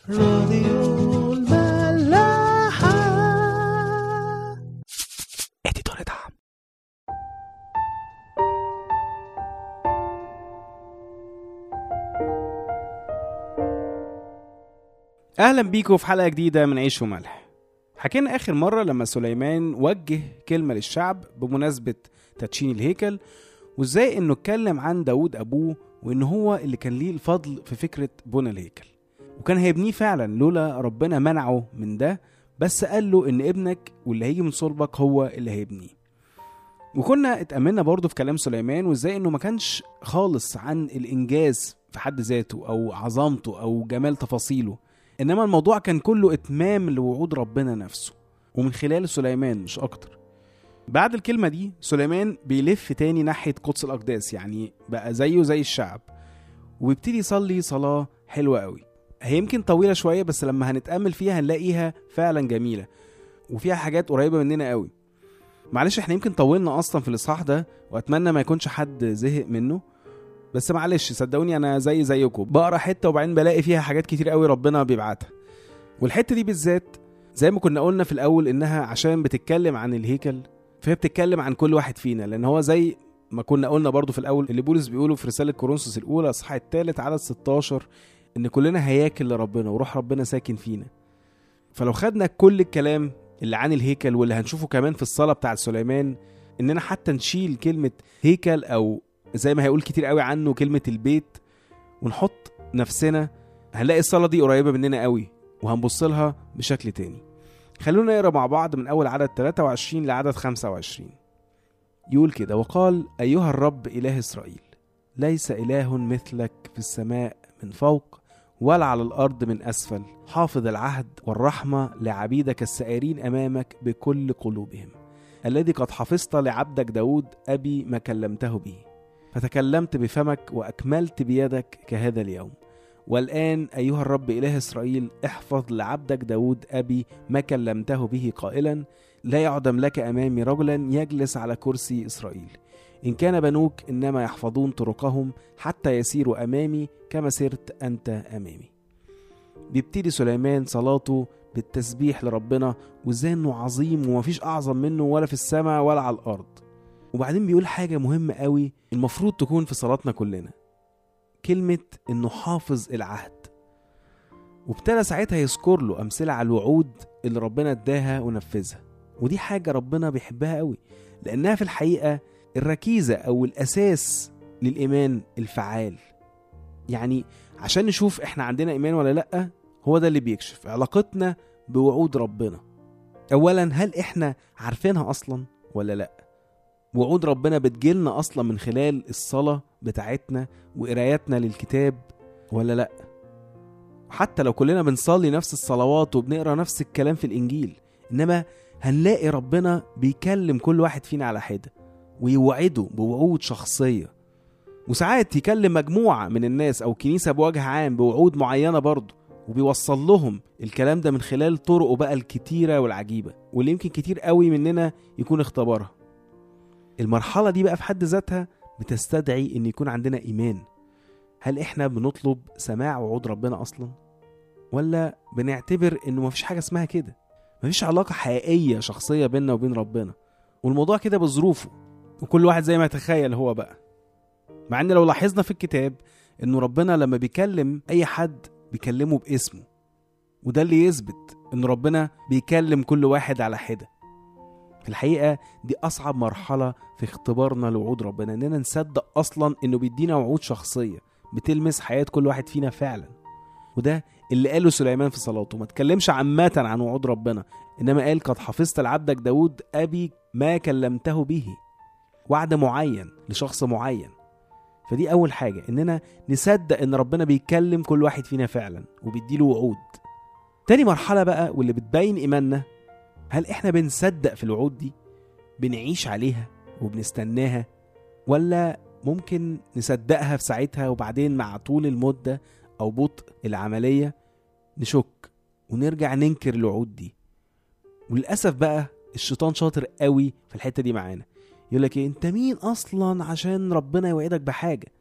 راديو الملاحة اديتور دعم اهلا بيكم في حلقه جديده من عيش وملح حكينا اخر مره لما سليمان وجه كلمه للشعب بمناسبه تدشين الهيكل وازاي انه اتكلم عن داود ابوه وان هو اللي كان ليه الفضل في فكره بنى الهيكل وكان هيبنيه فعلا لولا ربنا منعه من ده بس قال له ان ابنك واللي هيجي من صلبك هو اللي هيبنيه وكنا اتأملنا برضه في كلام سليمان وازاي انه ما كانش خالص عن الانجاز في حد ذاته او عظمته او جمال تفاصيله انما الموضوع كان كله اتمام لوعود ربنا نفسه ومن خلال سليمان مش اكتر بعد الكلمة دي سليمان بيلف تاني ناحية قدس الأقداس يعني بقى زيه زي الشعب وبيبتدي يصلي صلاة حلوة قوي هي يمكن طويلة شوية بس لما هنتأمل فيها هنلاقيها فعلا جميلة وفيها حاجات قريبة مننا قوي معلش احنا يمكن طولنا اصلا في الاصحاح ده واتمنى ما يكونش حد زهق منه بس معلش صدقوني انا زي زيكم بقرا حته وبعدين بلاقي فيها حاجات كتير قوي ربنا بيبعتها والحته دي بالذات زي ما كنا قلنا في الاول انها عشان بتتكلم عن الهيكل فهي بتتكلم عن كل واحد فينا لان هو زي ما كنا قلنا برضو في الاول اللي بولس بيقوله في رساله كورنثوس الاولى اصحاح الثالث عدد 16 ان كلنا هياكل لربنا وروح ربنا ساكن فينا فلو خدنا كل الكلام اللي عن الهيكل واللي هنشوفه كمان في الصلاه بتاعت سليمان اننا حتى نشيل كلمه هيكل او زي ما هيقول كتير قوي عنه كلمه البيت ونحط نفسنا هنلاقي الصلاه دي قريبه مننا قوي وهنبص لها بشكل تاني خلونا نقرا مع بعض من اول عدد 23 لعدد 25 يقول كده وقال ايها الرب اله اسرائيل ليس اله مثلك في السماء من فوق ولا على الارض من اسفل حافظ العهد والرحمه لعبيدك السائرين امامك بكل قلوبهم الذي قد حفظت لعبدك داود ابي ما كلمته به فتكلمت بفمك واكملت بيدك كهذا اليوم والآن أيها الرب إله إسرائيل احفظ لعبدك داود أبي ما كلمته به قائلا لا يعدم لك أمامي رجلا يجلس على كرسي إسرائيل إن كان بنوك إنما يحفظون طرقهم حتى يسيروا أمامي كما سرت أنت أمامي بيبتدي سليمان صلاته بالتسبيح لربنا وازاي انه عظيم ومفيش اعظم منه ولا في السماء ولا على الارض وبعدين بيقول حاجه مهمه قوي المفروض تكون في صلاتنا كلنا كلمة إنه حافظ العهد وابتدى ساعتها يذكر له أمثلة على الوعود اللي ربنا اداها ونفذها ودي حاجة ربنا بيحبها قوي لأنها في الحقيقة الركيزة أو الأساس للإيمان الفعال يعني عشان نشوف إحنا عندنا إيمان ولا لأ هو ده اللي بيكشف علاقتنا بوعود ربنا أولا هل إحنا عارفينها أصلا ولا لأ وعود ربنا بتجيلنا اصلا من خلال الصلاه بتاعتنا وقراياتنا للكتاب ولا لا حتى لو كلنا بنصلي نفس الصلوات وبنقرا نفس الكلام في الانجيل انما هنلاقي ربنا بيكلم كل واحد فينا على حده ويوعده بوعود شخصيه وساعات يكلم مجموعه من الناس او كنيسه بوجه عام بوعود معينه برضه وبيوصل لهم الكلام ده من خلال طرقه بقى الكتيره والعجيبه واللي يمكن كتير قوي مننا يكون اختبرها المرحلة دي بقى في حد ذاتها بتستدعي ان يكون عندنا ايمان هل احنا بنطلب سماع وعود ربنا اصلا ولا بنعتبر انه مفيش حاجة اسمها كده مفيش علاقة حقيقية شخصية بيننا وبين ربنا والموضوع كده بظروفه وكل واحد زي ما يتخيل هو بقى مع ان لو لاحظنا في الكتاب انه ربنا لما بيكلم اي حد بيكلمه باسمه وده اللي يثبت ان ربنا بيكلم كل واحد على حده في الحقيقه دي اصعب مرحله في اختبارنا لوعود ربنا اننا نصدق اصلا انه بيدينا وعود شخصيه بتلمس حياه كل واحد فينا فعلا وده اللي قاله سليمان في صلاته ما اتكلمش عامه عن وعود ربنا انما قال قد حفظت لعبدك داود ابي ما كلمته به وعد معين لشخص معين فدي اول حاجه اننا نصدق ان ربنا بيكلم كل واحد فينا فعلا وبيديله وعود تاني مرحله بقى واللي بتبين ايماننا هل احنا بنصدق في الوعود دي بنعيش عليها وبنستناها ولا ممكن نصدقها في ساعتها وبعدين مع طول المدة أو بطء العملية نشك ونرجع ننكر الوعود دي وللأسف بقى الشيطان شاطر قوي في الحتة دي معانا يقول لك إيه انت مين اصلا عشان ربنا يوعدك بحاجه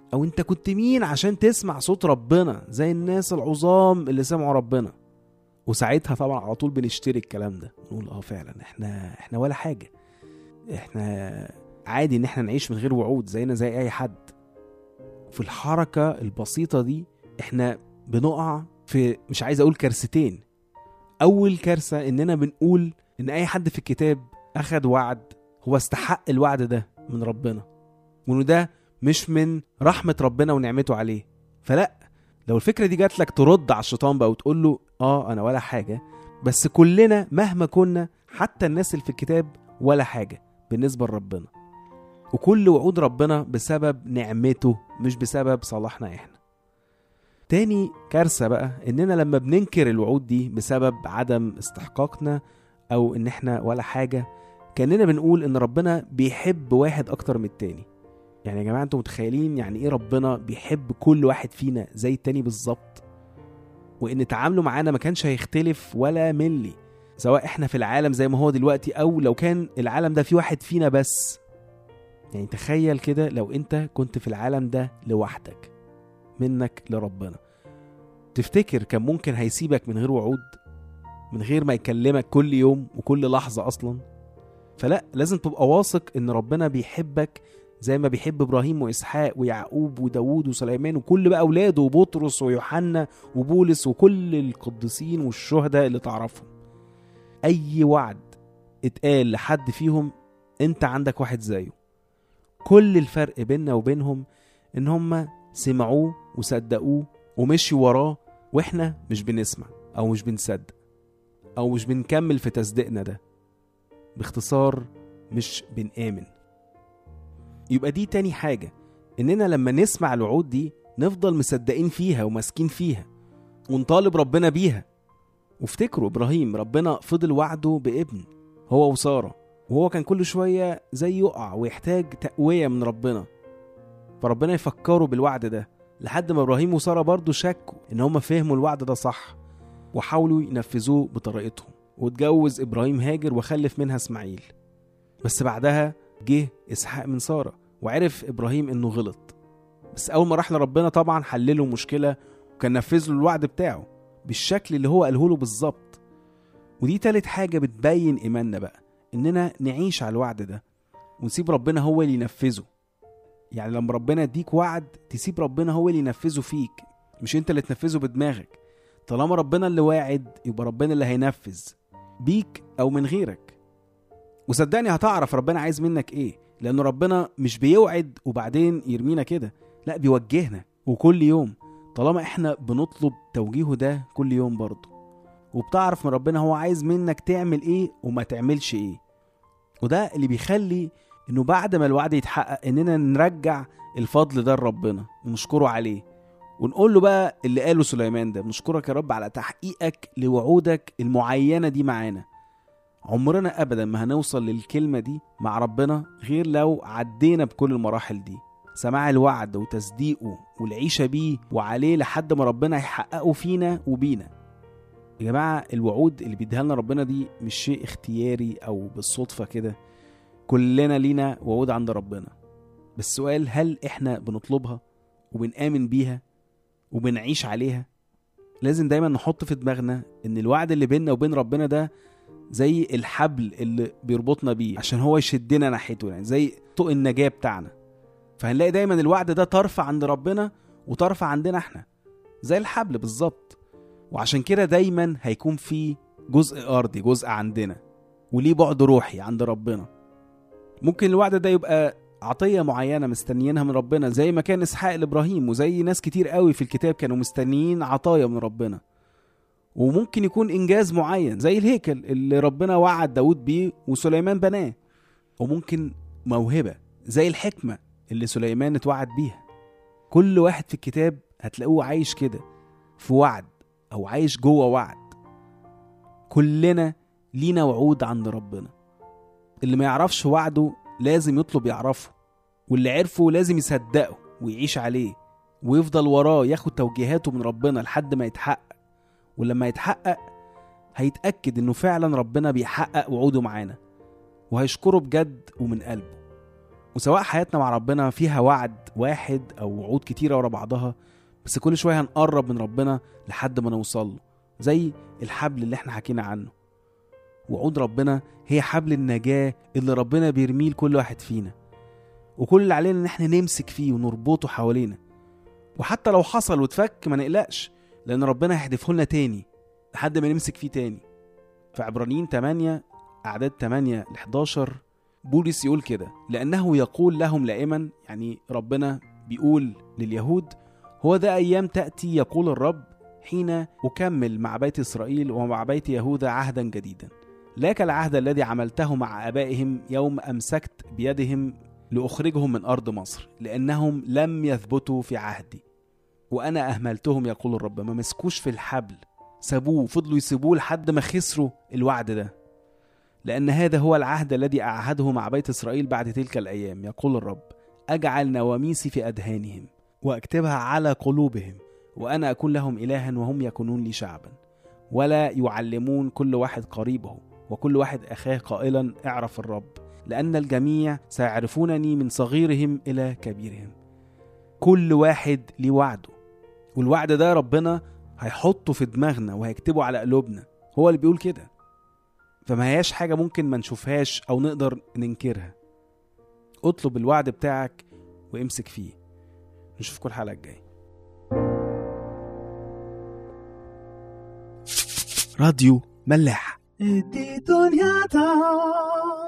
او انت كنت مين عشان تسمع صوت ربنا زي الناس العظام اللي سمعوا ربنا وساعتها طبعا على طول بنشتري الكلام ده نقول اه فعلا احنا احنا ولا حاجه احنا عادي ان احنا نعيش من غير وعود زينا زي اي حد في الحركه البسيطه دي احنا بنقع في مش عايز اقول كارثتين اول كارثه اننا بنقول ان اي حد في الكتاب اخد وعد هو استحق الوعد ده من ربنا وانه ده مش من رحمه ربنا ونعمته عليه فلا لو الفكره دي جات لك ترد على الشيطان بقى وتقول له اه انا ولا حاجه بس كلنا مهما كنا حتى الناس اللي في الكتاب ولا حاجه بالنسبه لربنا وكل وعود ربنا بسبب نعمته مش بسبب صلاحنا احنا تاني كارثة بقى إننا لما بننكر الوعود دي بسبب عدم استحقاقنا أو إن إحنا ولا حاجة كأننا بنقول إن ربنا بيحب واحد أكتر من التاني يعني يا جماعة أنتوا متخيلين يعني إيه ربنا بيحب كل واحد فينا زي التاني بالظبط وإن تعامله معانا ما كانش هيختلف ولا ملي سواء إحنا في العالم زي ما هو دلوقتي أو لو كان العالم ده فيه واحد فينا بس يعني تخيل كده لو أنت كنت في العالم ده لوحدك منك لربنا تفتكر كان ممكن هيسيبك من غير وعود من غير ما يكلمك كل يوم وكل لحظة أصلا فلا لازم تبقى واثق إن ربنا بيحبك زي ما بيحب إبراهيم وإسحاق ويعقوب وداوود وسليمان وكل بقى أولاده وبطرس ويوحنا وبولس وكل القديسين والشهداء اللي تعرفهم أي وعد اتقال لحد فيهم أنت عندك واحد زيه كل الفرق بيننا وبينهم إن هما سمعوه وصدقوه ومشيوا وراه واحنا مش بنسمع او مش بنصدق او مش بنكمل في تصديقنا ده باختصار مش بنآمن يبقى دي تاني حاجة إننا لما نسمع الوعود دي نفضل مصدقين فيها وماسكين فيها ونطالب ربنا بيها وافتكروا إبراهيم ربنا فضل وعده بابن هو وسارة وهو كان كل شوية زي يقع ويحتاج تقوية من ربنا فربنا يفكروا بالوعد ده لحد ما ابراهيم وساره برضه شكوا ان هم فهموا الوعد ده صح وحاولوا ينفذوه بطريقتهم واتجوز ابراهيم هاجر وخلف منها اسماعيل بس بعدها جه اسحاق من ساره وعرف ابراهيم انه غلط بس اول ما راح لربنا طبعا حلله مشكله وكان نفذ له الوعد بتاعه بالشكل اللي هو قاله له بالظبط ودي تالت حاجه بتبين ايماننا بقى اننا نعيش على الوعد ده ونسيب ربنا هو اللي ينفذه يعني لما ربنا يديك وعد تسيب ربنا هو اللي ينفذه فيك مش انت اللي تنفذه بدماغك طالما ربنا اللي واعد يبقى ربنا اللي هينفذ بيك او من غيرك وصدقني هتعرف ربنا عايز منك ايه لان ربنا مش بيوعد وبعدين يرمينا كده لا بيوجهنا وكل يوم طالما احنا بنطلب توجيهه ده كل يوم برضه وبتعرف من ربنا هو عايز منك تعمل ايه وما تعملش ايه وده اللي بيخلي انه بعد ما الوعد يتحقق اننا نرجع الفضل ده لربنا ونشكره عليه ونقول له بقى اللي قاله سليمان ده بنشكرك يا رب على تحقيقك لوعودك المعينة دي معانا عمرنا ابدا ما هنوصل للكلمة دي مع ربنا غير لو عدينا بكل المراحل دي سماع الوعد وتصديقه والعيشة بيه وعليه لحد ما ربنا يحققه فينا وبينا يا جماعة الوعود اللي بيديها لنا ربنا دي مش شيء اختياري أو بالصدفة كده كلنا لينا وعود عند ربنا بس السؤال هل احنا بنطلبها وبنآمن بيها وبنعيش عليها لازم دايما نحط في دماغنا ان الوعد اللي بيننا وبين ربنا ده زي الحبل اللي بيربطنا بيه عشان هو يشدنا ناحيته يعني زي طوق النجاة بتاعنا فهنلاقي دايما الوعد ده طرف عند ربنا وطرف عندنا احنا زي الحبل بالظبط وعشان كده دايما هيكون في جزء ارضي جزء عندنا وليه بعد روحي عند ربنا ممكن الوعد ده يبقى عطية معينة مستنيينها من ربنا زي ما كان إسحاق لإبراهيم وزي ناس كتير قوي في الكتاب كانوا مستنيين عطايا من ربنا وممكن يكون إنجاز معين زي الهيكل اللي ربنا وعد داود بيه وسليمان بناه وممكن موهبة زي الحكمة اللي سليمان اتوعد بيها كل واحد في الكتاب هتلاقوه عايش كده في وعد أو عايش جوه وعد كلنا لينا وعود عند ربنا اللي ما يعرفش وعده لازم يطلب يعرفه واللي عرفه لازم يصدقه ويعيش عليه ويفضل وراه ياخد توجيهاته من ربنا لحد ما يتحقق ولما يتحقق هيتأكد انه فعلا ربنا بيحقق وعوده معانا وهيشكره بجد ومن قلبه وسواء حياتنا مع ربنا فيها وعد واحد او وعود كتيره ورا بعضها بس كل شويه هنقرب من ربنا لحد ما نوصل له زي الحبل اللي احنا حكينا عنه وعود ربنا هي حبل النجاه اللي ربنا بيرميه لكل واحد فينا وكل اللي علينا ان احنا نمسك فيه ونربطه حوالينا وحتى لو حصل واتفك ما نقلقش لان ربنا هيحدفه لنا تاني لحد ما نمسك فيه تاني في عبرانيين 8 اعداد 8 ل 11 بولس يقول كده لانه يقول لهم لائما يعني ربنا بيقول لليهود هو ده ايام تاتي يقول الرب حين اكمل مع بيت اسرائيل ومع بيت يهوذا عهدا جديدا لا كالعهد الذي عملته مع ابائهم يوم امسكت بيدهم لاخرجهم من ارض مصر لانهم لم يثبتوا في عهدي وانا اهملتهم يقول الرب ما مسكوش في الحبل سابوه فضلوا يسيبوه لحد ما خسروا الوعد ده لأن هذا هو العهد الذي أعهده مع بيت إسرائيل بعد تلك الأيام يقول الرب أجعل نواميسي في أذهانهم وأكتبها على قلوبهم وأنا أكون لهم إلها وهم يكونون لي شعبا ولا يعلمون كل واحد قريبه وكل واحد أخاه قائلا اعرف الرب لأن الجميع سيعرفونني من صغيرهم إلى كبيرهم كل واحد ليه وعده والوعد ده ربنا هيحطه في دماغنا وهيكتبه على قلوبنا هو اللي بيقول كده فما هياش حاجة ممكن ما نشوفهاش أو نقدر ننكرها اطلب الوعد بتاعك وامسك فيه نشوفكم الحلقة الجاية راديو ملاح eti donyata